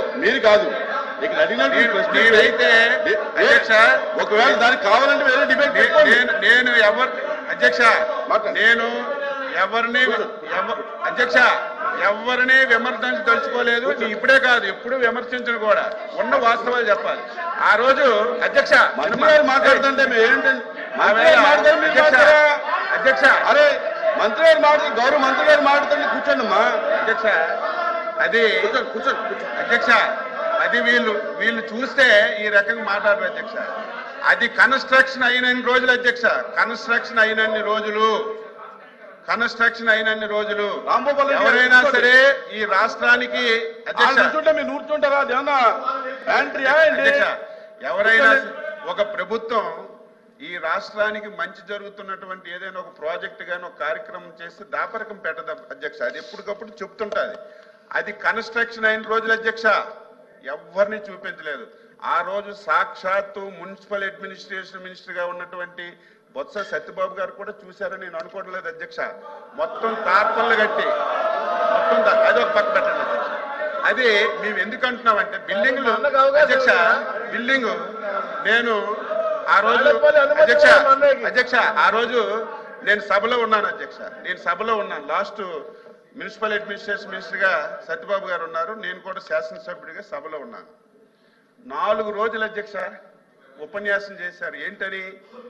మీరు కాదు ఇక్కడ అడిగినట్టు నేను- ప్రశ్న ఇస్తే- నేనైతే ఏ- అధ్యక్ష ఒకవేళ దానికి కావాలంటే వేరే డిబేట్ నే- పెట్టుకోండి నేను నేను ఎవరు అధ్యక్ష మాట్లాడు. నేను ఎవరిని ఎవ- అధ్యక్ష ఎవరిని విమర్శించదలుచుకోలేదు నీ ఇప్పుడే కాదు ఎప్పుడు విమర్శించను కూడా ఉన్న వాస్తవాలు చెప్పాలి ఆ రోజు అధ్యక్ష మంత్రి గారు మాట్లాడుతుంటే మేము ఏంటండి ఆ మంత్రి వేళ గారు మాట్లాడారు మీరు అధ్యక్ష మాట్లాడారా? అధ్యక్ష అరే మంత్రి గారు మాట్లాడు గౌరవ మంత్రి గారు మాట్లాడుతుంటే కూర్చోండి అమ్మా అధ్యక్ష అది కూర్చోండి కూర్చోండి కూర్చోండి అధ్యక్ష అది వీళ్ళు వీళ్ళు చూస్తే ఈ రకంగా మాట్లాడరు అధ్యక్ష అది కన్స్ట్రక్షన్ అయినన్ని రోజులు అధ్యక్ష కన్స్ట్రక్షన్ అయినన్ని రోజులు కన్స్ట్రక్షన్ అయినన్ని రోజులు రాంగోపాల్ రెడ్డి గారు ఎవరైనా కూర్చోండి. సరే ఈ రాష్ట్రానికి వాళ్ళు అధ్యక్ష కూర్చుంటే మీరు కూర్చుంటారా అది ఏమన్నా ప్యాంట్రీయా ఏంటి అధ్యక్ష ఎవరైనా ఒక ప్రభుత్వం ఈ రాష్ట్రానికి మంచి జరుగుతున్నటువంటి ఏదైనా ఒక ప్రాజెక్ట్ గాని ఒక కార్యక్రమం చేస్తే దాపరకం పెట్టదు అధ్యక్ష అది ఎప్పటికప్పుడు చెప్తుంటది అది కన్స్ట్రక్షన్ అయిన రోజులు అధ్యక్ష ఎవరిని చూపించలేదు ఆ రోజు సాక్షాత్తు మున్సిపల్ అడ్మినిస్ట్రేషన్ మినిస్టర్ గా ఉన్నటువంటి బొత్స సత్యబాబు గారు కూడా చూశారని నేను అనుకోవడం లేదు అధ్యక్ష మొత్తం తార్పన్లు కట్టి మొత్తం దా- అది ఒక పక్క పెట్టండి అధ్యక్ష అది మేము ఎందుకు అంటున్నామంటే బిల్డింగ్లు అధ్యక్ష బిల్డింగ్ నేను ఆ రోజు అధ్యక్ష అధ్యక్ష ఆ రోజు నేను సభలో ఉన్నాను అధ్యక్ష నేను సభలో ఉన్నాను లాస్ట్ మున్సిపల్ అడ్మినిస్ట్రేషన్ మినిస్టర్ గా సత్యబాబు గారు ఉన్నారు నేను కూడా శాసనసభ్యుడిగా సభలో ఉన్నాను నాలుగు రోజులు అధ్యక్ష ఉపన్యాసం చేశారు ఏంటని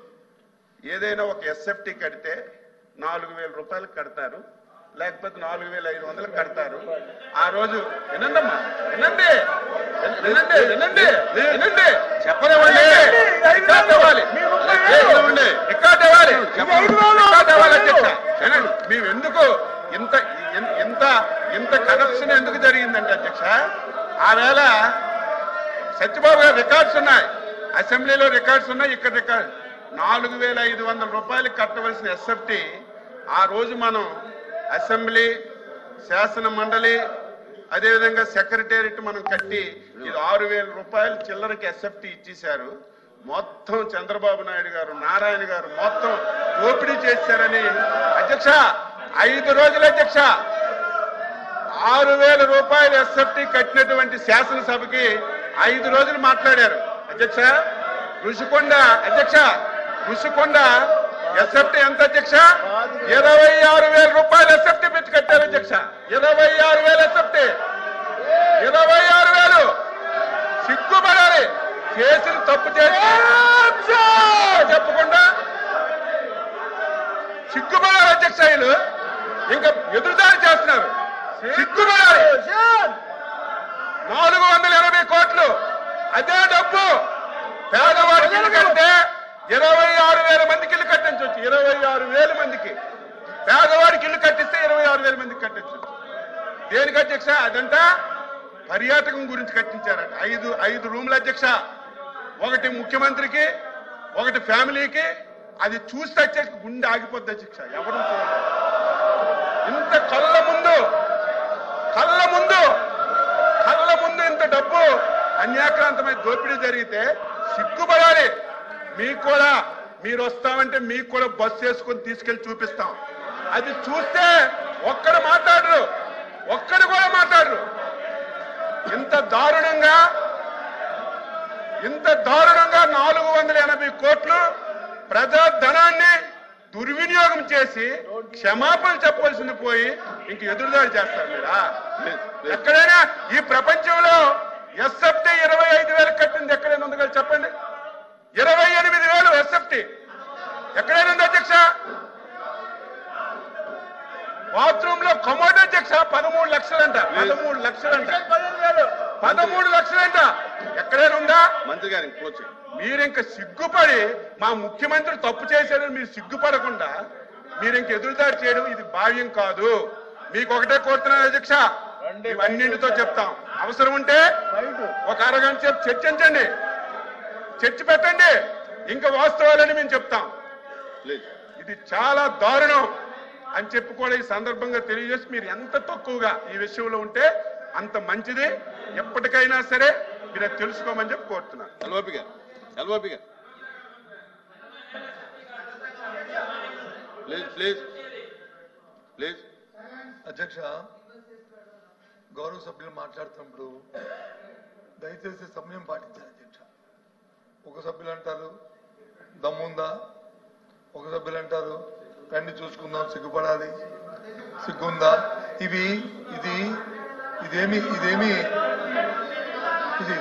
ఏదైనా ఒక ఎస్ఎఫ్టీ కడితే నాలుగు వేల రూపాయలు కడతారు లేకపోతే నాలుగు వేల ఐదు వందలు కడతారు ఆ రోజు వినండమ్మా వినండి వినండి వినండి వినండి చెప్పనివ్వండి రికార్డ్ ఇవ్వాలి చెప్పనివ్వండి. రికార్డ్ ఇవ్వాలి రికార్డ్ ఇవ్వాలి అధ్యక్ష వినండి మేము ఎందుకు ఇంత ఇన్- ఇంత ఇంత కరప్షన్ ఎందుకు జరిగిందంటే అధ్యక్ష ఆ వేళ సత్యబాబు గారు రికార్డ్స్ ఉన్నాయి అసెంబ్లీలో రికార్డ్స్ ఉన్నాయి ఇక్కడ రికార్డ్ నాలుగు వేల ఐదు వందల రూపాయలు కట్టవలసిన ఎస్ఎఫ్టీ ఆ రోజు మనం అసెంబ్లీ శాసన మండలి అదేవిధంగా సెక్రటేరియట్ మనం కట్టి ఇది ఆరు వేల రూపాయలు చిల్లరకి ఎస్ఎఫ్టీ ఇచ్చేశారు మొత్తం చంద్రబాబు నాయుడు గారు నారాయణ గారు మొత్తం దోపిడీ చేశారని అధ్యక్ష ఐదు రోజులు అధ్యక్ష ఆరు వేల రూపాయలు ఎస్ఎఫ్టీ కట్టినటువంటి శాసనసభకి ఐదు రోజులు మాట్లాడారు అధ్యక్ష ఋషికొండ అధ్యక్ష ఋషికొండ ఎస్ఎఫ్టీ ఎంత అధ్యక్ష ఇరవై ఆరు వేల రూపాయలు ఎస్ఎఫ్టీ పెట్టి కట్టారు అధ్యక్ష ఇరవై ఆరు వేల ఎస్ఎఫ్టీ ఇరవై ఆరు వేలు సిగ్గుపడాలి చేసిన తప్పు చేసి చెప్పకుండా సిగ్గుపడాలి అధ్యక్ష వీళ్ళు ఇంకా ఎదురుదారి చేస్తున్నారు సిగ్గుపడాలి నాలుగు వందల ఎనభై కోట్లు అదే డబ్బు పేదవాడికి ఇల్లు కడితే ఇరవై ఆరు వేల మందికి ఇల్లు కట్టించవచ్చు ఇరవై ఆరు వేల మందికి పేదవాడికి ఇల్లు కట్టిస్తే ఇరవై ఆరు వేల మందికి కట్టించవచ్చు దేనికి అధ్యక్ష అదంతా పర్యాటకం గురించి కట్టించారట ఐదు ఐదు రూముల అధ్యక్ష ఒకటి ముఖ్యమంత్రికి ఒకటి ఫ్యామిలీకి అది చూస్తే అధ్యక్ష గుండె ఆగిపోద్ది అధ్యక్ష ఎవరు చూడలేదు ఇంత కళ్ళ ముందు కళ్ళ ముందు కళ్ళ ముందు ఇంత డబ్బు అన్యాక్రాంతమైన దోపిడీ జరిగితే సిగ్గుపడాలి మీకు కూడా మీరు వస్తామంటే మీకు కూడా బస్సు వేసుకొని తీసుకెళ్లి చూపిస్తాం అది చూస్తే ఒక్కడు మాట్లాడరు ఒక్కడు కూడా మాట్లాడరు ఇంత దారుణంగా ఇంత దారుణంగా నాలుగు వందల ఎనభై కోట్లు ప్రజా ధనాన్ని దుర్వినియోగం చేసి క్షమాపణ చెప్పవలసింది పోయి ఇంక ఎదురుదాడి చేస్తారు మీరా ఎక్కడైనా ఈ ప్రపంచంలో ఎస్ఎఫ్టీ ఇరవై ఐదు వేలు కట్టింది ఎక్కడైనా ఉంది కదా చెప్పండి ఇరవై ఎనిమిది వేలు ఎస్ఎఫ్టీ ఎక్కడైనా ఉంది అధ్యక్ష బాత్రూమ్ లో కమోడ్ అధ్యక్ష పదమూడు లక్షలంట పదమూడు లక్షలంట పదమూడు లక్షలంట ఎక్కడైనా ఉందా మంత్రి గారు కూర్చో మీరు ఇంక సిగ్గుపడి మా ముఖ్యమంత్రి తప్పు చేశారని మీరు సిగ్గుపడకుండా మీరు ఇంక ఎదురుదాడి చేయడం ఇది భావ్యం కాదు మీకు ఒకటే కోరుతున్నాను అధ్యక్ష ఇవన్నింటితో చెప్తాం అవసరం ఉంటే ఒక అరగంట సేపు చర్చించండి చర్చ పెట్టండి ఇంకా వాస్తవాలని మేము చెప్తాం ప్లీజ్ ఇది చాలా దారుణం అని చెప్పి కూడా ఈ సందర్భంగా తెలియజేసి మీరు ఎంత తక్కువగా ఈ విషయంలో ఉంటే అంత మంచిది ఎప్పటికైనా సరే మీరు అది తెలుసుకోమని చెప్పి కోరుతున్నాను ఎల్ఓపి గారు ఎల్ఓపి గారు ప్లీజ్ ప్లీజ్ ప్లీజ్ అధ్యక్ష గౌరవ సభ్యులు మాట్లాడుతున్నప్పుడు దయచేసి సమయం పాటించాలి అధ్యక్ష ఒక సభ్యులు అంటారు దమ్ముందా ఒక సభ్యులు అంటారు రండి చూసుకుందాం సిగ్గుపడాలి సిగ్గుందా ఇవి ఇది ఇదేమి ఇదేమి ఇది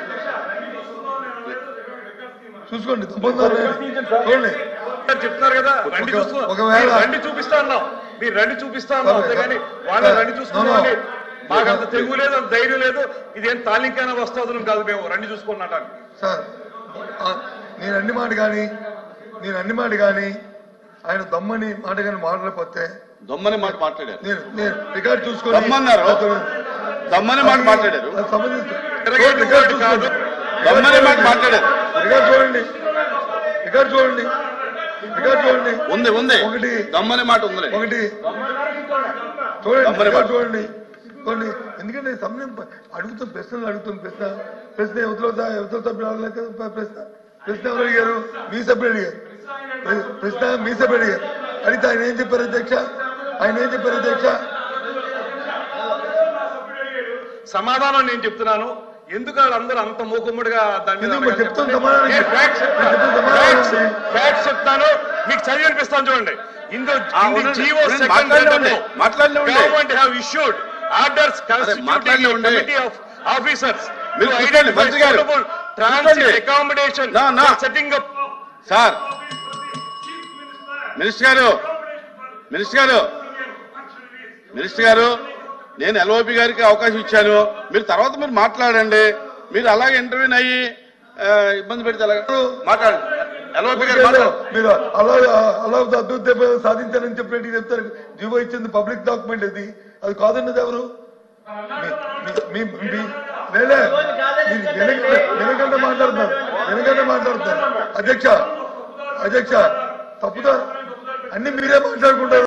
చూసుకోండి దమ్ముందా లేదా? చూడండి చెప్తున్నారు కదా రండి ఒక- చూసుకో ఒకవేళ- మీరు రండి చూపిస్తా అన్నాం మీరు రండి చూపిస్తా అన్నాం సరే, అంతేగాని సరే. వాళ్ళని సరే. రండి చూసుకున్నాం No, no. మాకు అంత తెగువ లేదు అంత ధైర్యం లేదు ఇదేం తాలింకైనా వస్తుంది కాదు మేము రండి చూసుకున్నటానికి సార్ ఆ, నేను అన్ని మాట కానీ నేను అన్ని మాట కానీ ఆయన దమ్మని మాట కానీ మాట్లాడకపోతే దొమ్మని మాట మాట్లాడారు నేను నేను రికార్డ్ చూసుకొని దమ్మన్నారు? దమ్మని మాట మాట్లాడారు అది సంబంధించి తిరగేటి రికార్డ్ వర్డ్ కాదు. చూసుకోండి. దమ్మని మాట మాట్లాడారు రికార్డ్ చూడండి రికార్డ్ చూడండి రికార్డ్ చూడండి ఉంది ఉంది ఒకటి దమ్మని మాట ఉందిలే ఒకటి చూడండి దమ్మని రికార్డ్ మాట. చూడండి కొన్ని ఎందుకంటే సమయం ప- అడుగుతాం ప్రశ్నలు అడుగుతాం ప్రశ్న ప్రశ్న యువతల యువతల సభ్యులు అడగలేక ప- ప్రశ్న ప్రశ్న ఎవరు అడిగారు మీ సభ్యులు అడిగారు ప్ర- ప్రశ్న మీ సభ్యులు అడిగారు అడిగితే ఆయన ఏం చెప్పారు అధ్యక్ష ఆయన ఏం చెప్పారు అధ్యక్ష సమాధానం నేను చెప్తున్నాను ఎందుకు వాళ్ళందరూ అంత మూకుమ్మడిగా దాని మీద ఎందుకు మరి అడగాలి చెప్తాను చెప్పండి. సమాధానం నేను facts చెప్తాను. చెప్తాను సమాధానం Facts- ఏంటి? facts చెప్తాను మీకు చదివి అనిపిస్తాను చూడండి ఇందు ఆ, ఉండండి. జీవో ఉండండి. మాట్లాడనే ఉండే. మాట్లాడనే ఉండే. గవర్నమెంట్ హ్యావ్ ఇష్యూడ్ ఆర్డర్స్ మాట్లాడనే ఉండే. కమిటీ ఆఫ్ ఆఫీసర్స్ మీరు కూర్చోండి, మంత్రి గారు. ట్రాన్సిట్ కూర్చోండి. అకామిడేషన్ నా, నా. సెట్టింగ్ అప్ సార్ మినిస్టర్ గారు మినిస్టర్ గారు మినిస్టర్ గారు నేను ఎల్ఓపి గారికి అవకాశం ఇచ్చాను మీరు తర్వాత మీరు మాట్లాడండి మీరు అలాగే ఇంటర్వ్యూని అయ్యి ఆ, ఇబ్బంది పెడితే అలాగే మాట్లాడండి ఎల్ఓపి గారు మాట్లాడండి మీరు అలా అలా అద్భుత సాధించారని చెప్పినట్టు చెప్తారు జీవో ఇచ్చింది పబ్లిక్ డాక్యుమెంట్ అది అది కాదన్నది ఎవరు మీ- మీ- మీ- మీ- లేలే మీరు వెనక వెనకంటే మాట్లాడుతున్నారు వెనకంటే మాట్లాడుతున్నారు అధ్యక్ష అధ్యక్ష తప్పుదా అన్ని మీరే మాట్లాడుకుంటారు